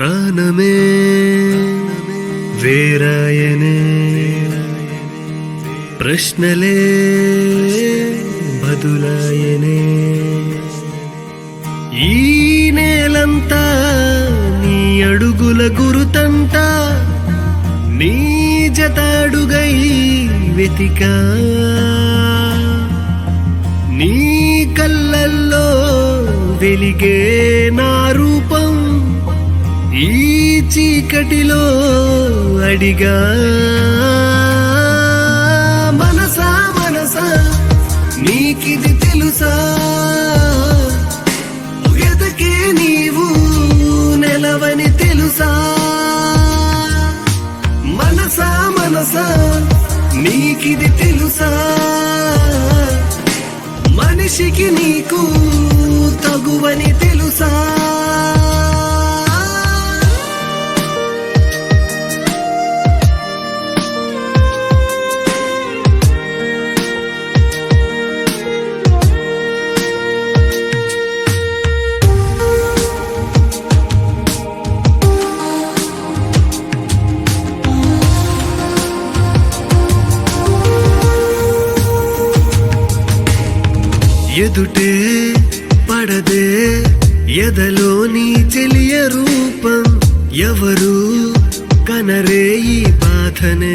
ప్రాణమే వేరాయనే ప్రశ్నలే బదులాయనే ఈ నేలంతా నీ అడుగుల గురుతంతా నీ జతాడుగై వెతికా నీ కళ్ళల్లో వెలిగే నా రూపం ఈ చీకటిలో అడిగా మనసా మనసా నీకిది తెలుసా ఎదకే నీవు నెలవని తెలుసా మనసా మనసా నీకిది తెలుసా మనిషికి నీకు తగువని తెలుసా ఎదుటే పడదే ఎదలోని చెలియ రూపం ఎవరు కనరే ఈ బాధనే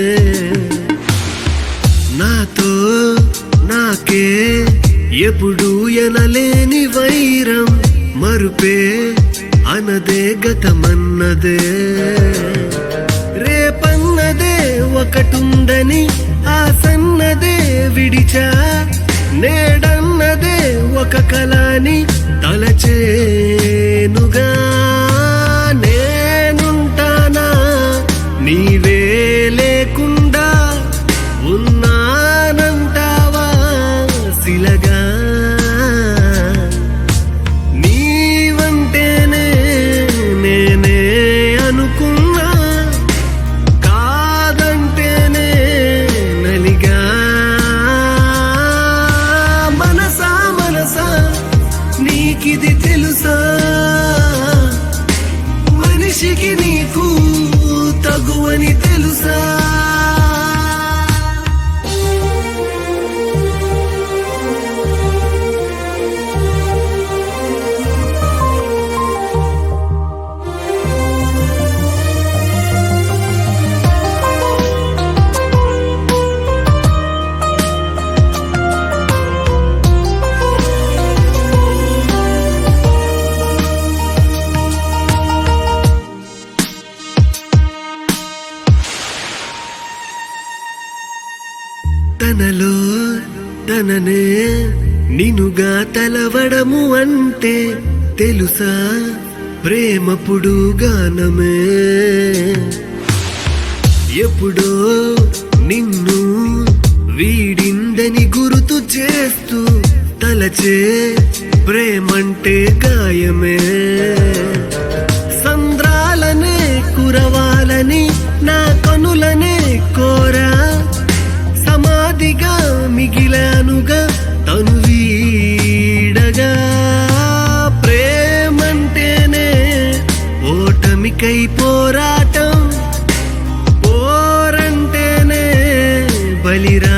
నాతో నాకే ఎప్పుడు ఎనలేని వైరం మరుపే అనదే గతమన్నదే రేపన్నదే ఒకటుందని ఆసన్నదే విడిచా నేడన్నదే ఒక కళని తలచేనుగా నేనుంటానా నీవే లేకుండా ఉన్నానంటావా శిలగా నీవంటేనే నేనే అనుకున్నా కాదంటేనే నలిగా మనసా మనసా నీకిది తెలుసా మనిషికి నీకు తగువని తెలుసా తనలో తననే నినుగా తలవడము అంటే తెలుసా ప్రేమపుడు గానమే ఎప్పుడో నిన్ను వీడిందని గుర్తు చేస్తూ తలచే ప్రేమంటే గాయమే సంద్రాలనే కురవాలని నా కనులనే కోరా సమాధిగా మిగిలానుగా తను వీడగా ప్రేమంటేనే ఓటమికై పోరాటం పోరంటేనే బలిరా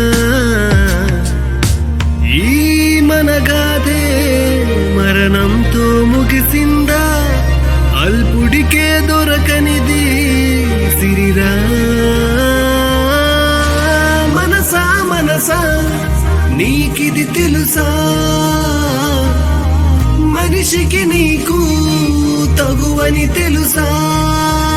ఈ మనగాదే మరణంతో ముగిసిందా అల్పుడికే దొరకనిది సిరిరా మనసా మనసా నీకిది తెలుసా మనిషికి నీకు తగువని తెలుసా